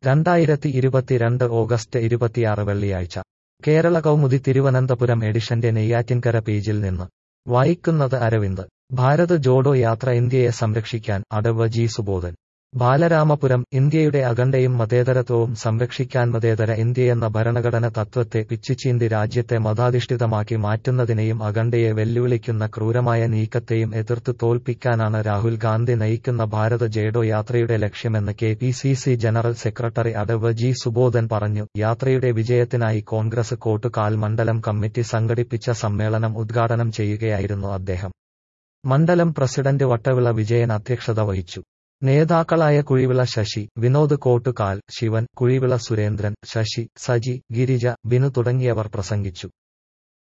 രണ്ടായിരത്തി ഇരുപത്തിരണ്ട് ഓഗസ്റ്റ് ഇരുപത്തിയാറ് വെള്ളിയാഴ്ച കേരള കൗമുദി തിരുവനന്തപുരം എഡിഷന്റെ നെയ്യാറ്റിൻകര പേജിൽ നിന്ന് വായിക്കുന്നത് അരവിന്ദ് ഭാരത് ജോഡോ യാത്ര ഇന്ത്യയെ സംരക്ഷിക്കാൻ അടവ് ജി സുബോധൻ ബാലരാമപുരം ഇന്ത്യയുടെ അഖണ്ഡയും മതേതരത്വവും സംരക്ഷിക്കാൻ മതേതര ഇന്ത്യയെന്ന ഭരണഘടന തത്വത്തെ പിച്ചുചീന്തി രാജ്യത്തെ മതാധിഷ്ഠിതമാക്കി മാറ്റുന്നതിനെയും അഖണ്ഡയെ വെല്ലുവിളിക്കുന്ന ക്രൂരമായ നീക്കത്തെയും എതിർത്ത് തോൽപ്പിക്കാനാണ് രാഹുൽ ഗാന്ധി നയിക്കുന്ന ഭാരത് ജേഡോ യാത്രയുടെ ലക്ഷ്യമെന്ന് K P C C general secretary അടവ് ജി സുബോധൻ പറഞ്ഞു യാത്രയുടെ വിജയത്തിനായി കോൺഗ്രസ് കോട്ടുകാൽ മണ്ഡലം കമ്മിറ്റി സംഘടിപ്പിച്ച സമ്മേളനം ഉദ്ഘാടനം ചെയ്യുകയായിരുന്നു അദ്ദേഹം മണ്ഡലം പ്രസിഡന്റ് വട്ടവിള വിജയൻ അധ്യക്ഷത വഹിച്ചു നേതാക്കളായ കുഴിവിള ശശി വിനോദ് കോട്ടുകാൽ ശിവൻ കുഴിവിള സുരേന്ദ്രൻ ശശി സജി ഗിരിജ ബിനു തുടങ്ങിയവർ പ്രസംഗിച്ചു